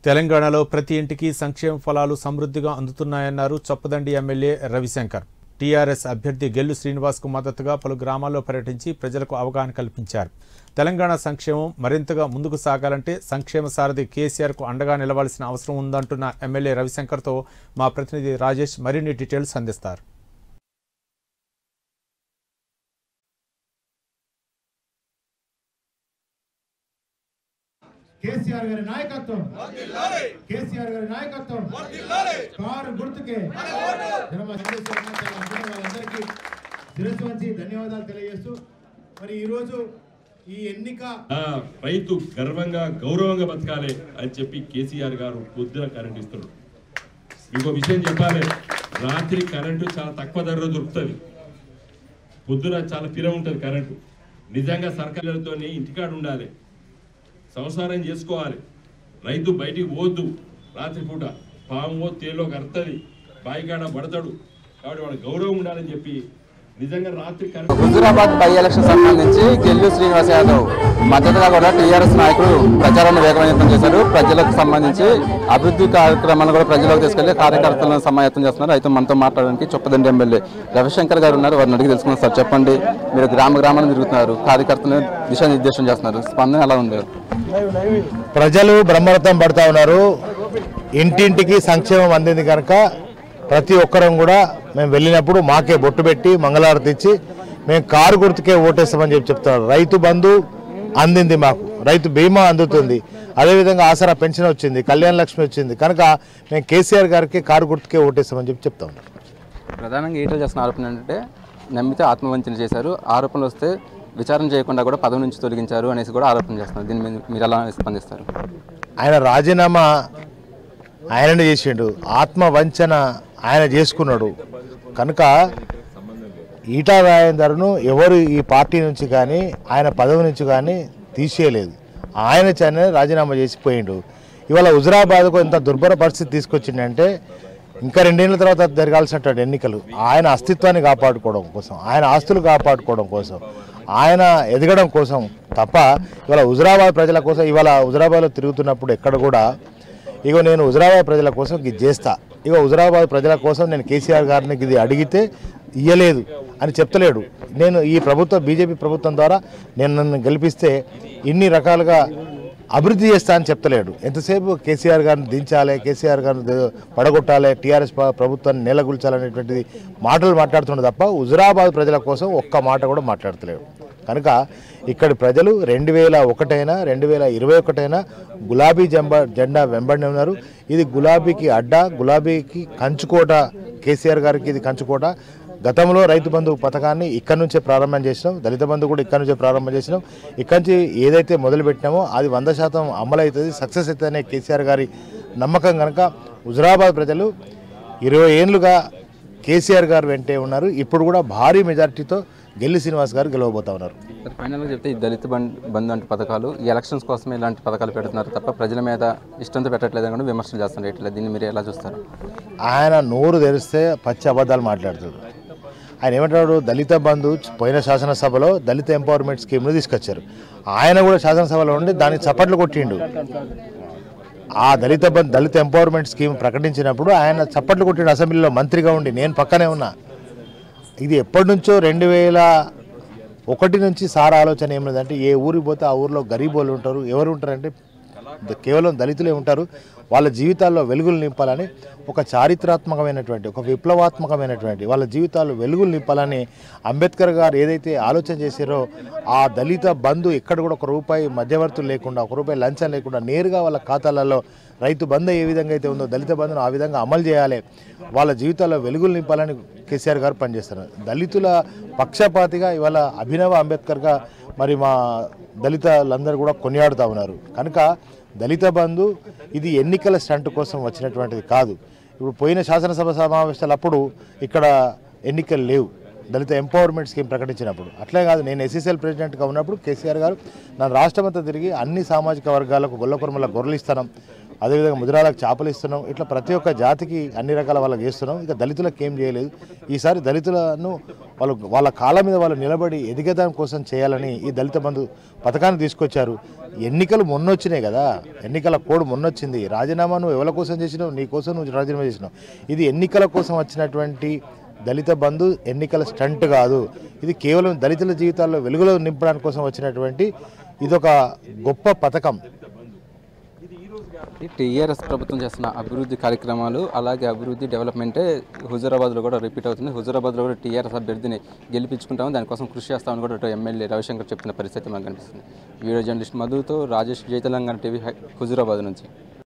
తెలంగాణలో ప్రతి ఇంటికి సంక్షేమ ఫలాలు సమృద్ధిగా అందుతున్నాయన్నారు చొప్పదండి ఎమ్మెల్యే రవిశంకర్ టీఆర్ఎస్ అభ్యర్థి గెల్లు శ్రీనివాస్కు మద్దతుగా పలు గ్రామాల్లో పర్యటించి ప్రజలకు అవగాహన కల్పించారు తెలంగాణ సంక్షేమం మరింతగా ముందుకు సాగాలంటే సంక్షేమ సారథి కేసీఆర్కు అండగా నిలవాల్సిన అవసరం ఉందంటున్న ఎమ్మెల్యే రవిశంకర్తో మా ప్రతినిధి రాజేష్ మరిన్ని డీటెయిల్స్ అందిస్తారు కేసీఆర్ గారి నాయకత్వం కేసీఆర్ గారి నాయకత్వం కారు గుర్తుకే జనమ సందేశం చాలా అద్భుతంగా వాళ్ళందరికీ శిరస్సు వంచి ధన్యవాదాలు తెలియజేస్తూ మరి ఈరోజు ఈ ఎన్నిక ఆ రైతు గర్వంగా గౌరవంగా బతకాలి అని చెప్పి కేసీఆర్ గారు పొద్దున కరెంట్ ఇస్తున్నాడు ఇంకో విషయం చెప్పాలి రాత్రి కరెంటు చాలా తక్కువ ధరలో దొరుకుతుంది పొద్దున చాలా పిర ఉంటుంది కరెంటు నిజంగా సర్కారులతో ఇంటికాడ ఉండాలి సంసారం చేసుకోవాలి రైతు బయటికి పోవద్దు రాత్రిపూట పాము తేలో కరుతుంది బాయికాడ పడతాడు కాబట్టి వాడు గౌరవం ఉండాలని చెప్పి నిజంగా రాత్రి కరెంట్ హుజూరాబాద్ బై ఎలక్షన్ సంబంధించి గెల్లు శ్రీనివాస్ యాదవ్ మద్దతుగా కూడా టీఆర్ఎస్ నాయకులు ప్రచారాన్ని వేగవంతం చేశారు ప్రజలకు సంబంధించి అభివృద్ధి కార్యక్రమాలను కూడా ప్రజలకు తీసుకెళ్లి కార్యకర్తలను సమాయత్తం చేస్తున్నారు అయితే మనతో మాట్లాడడానికి చొప్పదండి ఎమ్మెల్యే రవిశంకర్ గారు ఉన్నారు వారిని అడిగి తెలుసుకున్నారు సార్ చెప్పండి మీరు గ్రామ గ్రామాలను తిరుగుతున్నారు కార్యకర్తలను దిశానిర్దేశం చేస్తున్నారు స్పందన ఎలా ఉంది ప్రజలు బ్రహ్మరథం పడతా ఉన్నారు ఇంటింటికి సంక్షేమం అందింది కనుక ప్రతి ఒక్కరం కూడా మేము వెళ్ళినప్పుడు మాకే బొట్టు పెట్టి మంగళారతి ఇచ్చి మేము కారు గుర్తుకే ఓటేస్తామని చెప్పి చెప్తున్నారు రైతు బంధు అందింది మాకు రైతు బీమా అందుతుంది అదేవిధంగా ఆసరా పెన్షన్ వచ్చింది కళ్యాణ లక్ష్మి వచ్చింది కనుక మేము కేసీఆర్ గారికి కారు గుర్తుకే ఓటేస్తామని చెప్పి చెప్తా ఉన్నాం ప్రధానంగా ఈటలు చేస్తున్న ఆరోపణ ఏంటంటే నమ్మితే ఆత్మవంచన చేశారు ఆరోపణలు వస్తే విచారణ చేయకుండా కూడా పదవి నుంచి తొలగించారు అనేసి కూడా ఆరోపణ చేస్తున్నారు దీని మీద మీరు ఎలా స్పందిస్తారు ఆయన రాజీనామా ఆయననే చేసిండు ఆత్మ వంచన ఆయన చేసుకున్నాడు కనుక ఈటా రాజేందర్ను ఎవరు ఈ పార్టీ నుంచి కానీ ఆయన పదవి నుంచి కానీ తీసేయలేదు ఆయన చనే రాజీనామా చేసి పోయిండు ఇవాళ హుజరాబాద్కు ఇంత దుర్భర పరిస్థితి తీసుకొచ్చిండంటే ఇంకా రెండేళ్ల తర్వాత జరగాల్సినటువంటి ఎన్నికలు ఆయన అస్తిత్వాన్ని కాపాడుకోవడం కోసం ఆయన ఆస్తులు కాపాడుకోవడం కోసం ఆయన ఎదగడం కోసం తప్ప ఇవాళ హుజరాబాద్ ప్రజల కోసం ఇవాళ హుజరాబాద్లో తిరుగుతున్నప్పుడు ఎక్కడ కూడా ఇగో నేను హుజరాబాద్ ప్రజల కోసం ఇది చేస్తా ఇగో హుజరాబాద్ ప్రజల కోసం నేను కేసీఆర్ గారిని ఇది అడిగితే ఇయ్యలేదు అని చెప్తలేడు నేను ఈ ప్రభుత్వం బీజేపీ ప్రభుత్వం ద్వారా నేను నన్ను గెలిపిస్తే ఇన్ని రకాలుగా అభివృద్ధి చేస్తా అని చెప్తలేడు ఎంతసేపు కేసీఆర్ గారిని దించాలి కేసీఆర్ గారిని ద- పడగొట్టాలి టీఆర్ఎస్ ప్ర- ప్రభుత్వాన్ని నేలగుల్చాలనేటువంటిది మాటలు మాట్లాడుతున్నాడు తప్ప హుజరాబాద్ ప్రజల కోసం ఒక్క మాట కూడా మాట్లాడతలేడు కనుక ఇక్కడి ప్రజలు రెండు వేల ఒకటైనా రెండు వేల ఇరవై ఒకటైనా గులాబీ జెంబా జెండా వెంబడి ఉన్నారు ఇది గులాబీకి అడ్డ గులాబీకి కంచుకోట కేసీఆర్ గారికి ఇది కంచుకోట గతంలో రైతు బంధు పథకాన్ని ఇక్కడ నుంచే ప్రారంభం చేసినాం దళిత బంధు కూడా ఇక్కడ నుంచే ప్రారంభం చేసినాం ఇక్కడ నుంచి ఏదైతే మొదలు పెట్టినామో అది వంద శాతం అమలు అవుతుంది సక్సెస్ అవుతుందనే కేసీఆర్ గారి నమ్మకం కనుక హుజరాబాద్ ప్రజలు ఇరవై ఏళ్ళుగా కేసీఆర్ గారు వెంటే ఉన్నారు ఇప్పుడు కూడా భారీ మెజారిటీతో గెల్లి శ్రీనివాస్ గారు గెలవబోతా ఉన్నారు సార్ ఫైనల్గా చెప్తే ఈ దళిత బండ్ బంధు అంటే పథకాలు ఈ ఎలక్షన్స్ కోసమే ఇలాంటి పథకాలు పెడుతున్నారు తప్ప ప్రజల మీద ఇష్టంతో పెట్టట్లేదని కూడా విమర్శలు చేస్తున్నారు ఇట్లా దీన్ని మీరు ఎలా చూస్తారు ఆయన నోరు తెరిస్తే పచ్చి అబద్ధాలు మాట్లాడుతాడు ఆయన ఏమంటాడు దళిత బంధు పోయిన శాసనసభలో దళిత ఎంపవర్మెంట్ స్కీమ్ను తీసుకొచ్చారు ఆయన కూడా శాసనసభలో ఉండి దానికి చప్పట్లు కొట్టిండు ఆ దళిత బంధు దళిత ఎంపవర్మెంట్ స్కీమ్ ప్రకటించినప్పుడు ఆయన చప్పట్లు కొట్టిండు అసెంబ్లీలో మంత్రిగా ఉండి నేను పక్కనే ఉన్నా ఇది ఎప్పటి నుంచో రెండు వేల ఒకటి నుంచి సార్ ఆలోచన ఏమిటంటే ఏ ఊరికి పోతే ఆ ఊరిలో గరీబోళ్ళు ఉంటారు ఎవరు ఉంటారంటే ద- కేవలం దళితులే ఉంటారు వాళ్ళ జీవితాల్లో వెలుగులు నింపాలని ఒక చారిత్రాత్మకమైనటువంటి ఒక విప్లవాత్మకమైనటువంటి వాళ్ళ జీవితాల్లో వెలుగులు నింపాలని అంబేద్కర్ గారు ఏదైతే ఆలోచన చేశారో ఆ దళిత బంధు ఎక్కడ కూడా ఒక రూపాయి మధ్యవర్తులు లేకుండా ఒక రూపాయి లంచం లేకుండా నేరుగా వాళ్ళ ఖాతాలలో రైతు బంధు ఏ విధంగా అయితే ఉందో దళిత బంధును ఆ విధంగా అమలు చేయాలి వాళ్ళ జీవితాల్లో వెలుగులు నింపాలని కేసీఆర్ గారు పనిచేస్తున్నారు దళితుల పక్షపాతిగా ఇవాళ అభినవ అంబేద్కర్గా మరి మా దళితులందరూ కూడా కొనియాడుతూ ఉన్నారు కనుక దళిత బంధు ఇది ఎన్నికల స్టంట్ కోసం వచ్చినటువంటిది కాదు ఇప్పుడు పోయిన శాసనసభ సమావేశాలప్పుడు ఇక్కడ ఎన్నికలు లేవు దళిత ఎంపవర్మెంట్ స్కీమ్ ప్రకటించినప్పుడు అట్లే కాదు నేను ఎస్ఎస్ఎల్ ప్రెసిడెంట్గా ఉన్నప్పుడు కేసీఆర్ గారు నా రాష్ట్రమంతా తిరిగి అన్ని సామాజిక వర్గాలకు గొల్లకుర్మల గొర్రెలు ఇస్తాను అదేవిధంగా ముదిరాలకు చేపలు ఇస్తున్నాం ఇట్లా ప్రతి ఒక్క జాతికి అన్ని రకాల వాళ్ళకి చేస్తున్నాం ఇక దళితులకు ఏం చేయలేదు ఈసారి దళితులను వాళ్ళు వాళ్ళ కాళ్ళ మీద వాళ్ళు నిలబడి ఎదిగేదాని కోసం చేయాలని ఈ దళిత బంధు పథకాన్ని తీసుకొచ్చారు ఎన్నికలు మొన్నొచ్చినాయి కదా ఎన్నికల కోడ్ మొన్నొచ్చింది రాజీనామా నువ్వు ఎవరి కోసం చేసినావు నీ కోసం నువ్వు రాజీనామా చేసినావు ఇది ఎన్నికల కోసం వచ్చినటువంటి దళిత బంధు ఎన్నికల స్టంట్ కాదు ఇది కేవలం దళితుల జీవితాల్లో వెలుగులో నింపడానికి కోసం వచ్చినటువంటి ఇదొక గొప్ప పథకం ఈ టీఆర్ఎస్ ప్రభుత్వం చేస్తున్న అభివృద్ధి కార్యక్రమాలు అలాగే అభివృద్ధి డెవలప్మెంటే హుజూరాబాద్లో కూడా రిపీట్ అవుతుంది హుజూరాబాద్లో కూడా టీఆర్ఎస్ అభ్యర్థిని గెలిపించుకుంటాము దానికోసం కృషి చేస్తామని కూడా ఇటు ఎమ్మెల్యే రవిశంకర్ చెప్తున్న పరిస్థితి మనకు కనిపిస్తుంది వీడియో జర్నలిస్ట్ మధుతో రాజేష్ జై తెలంగాణ టీవీ హై- హుజూరాబాద్ నుంచి